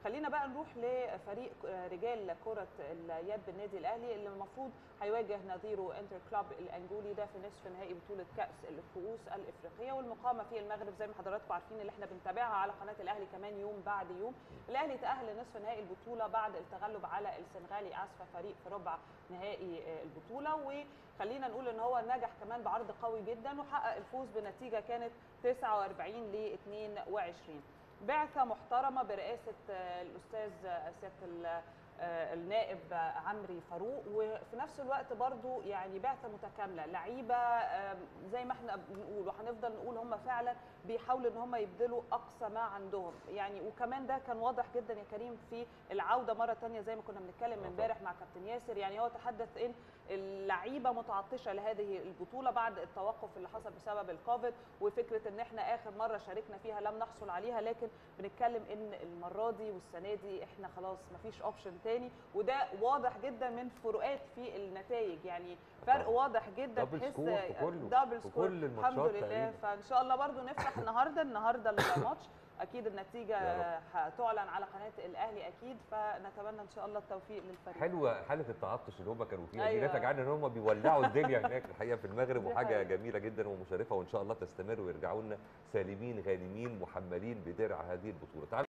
خلينا بقى نروح لفريق رجال كره اليد بالنادي الاهلي اللي المفروض هيواجه نظيره انتر كلوب الانجولي ده في نصف نهائي بطوله كاس الكؤوس الافريقيه والمقامه في المغرب زي ما حضراتكم عارفين اللي احنا بنتابعها على قناه الاهلي كمان يوم بعد يوم الاهلي تاهل لنصف نهائي البطوله بعد التغلب على السنغالي اسفا فريق في ربع نهائي البطوله وخلينا نقول ان هو نجح كمان بعرض قوي جدا وحقق الفوز بنتيجه كانت 49 ل 22 بعثه محترمه برئاسه الاستاذ سياده النائب عمري فاروق وفي نفس الوقت برضو يعني بعثه متكامله لعيبه زي ما احنا بنقول وهنفضل نقول هم فعلا بيحاولوا ان هم يبذلوا اقصى ما عندهم يعني وكمان ده كان واضح جدا يا كريم في العوده مره ثانيه زي ما كنا بنتكلم امبارح مع كابتن ياسر يعني هو تحدث ان اللعيبه متعطشه لهذه البطوله بعد التوقف اللي حصل بسبب الكوفيد وفكره ان احنا اخر مره شاركنا فيها لم نحصل عليها لكن بنتكلم ان المره دي والسنه دي احنا خلاص مفيش اوبشن تاني وده واضح جدا من فروقات في النتائج يعني فرق واضح جدا دبل تحس سكور في كله دبل في سكور كل الحمد الماتشات لله تقريباً. فان شاء الله برضو نفرح النهارده النهارده الماتش اكيد النتيجه يا هتعلن على قناه الاهلي اكيد فنتمنى ان شاء الله التوفيق للفريق حلوه حاله التعطش اللي هم كانوا فيها أيوة. دي نتج عن ان هم بيولعوا الدنيا هناك الحقيقه في المغرب دي وحاجه حقيقة. جميله جدا ومشرفه وان شاء الله تستمر ويرجعوا لنا سالمين غانمين محملين بدرع هذه البطوله تعالوا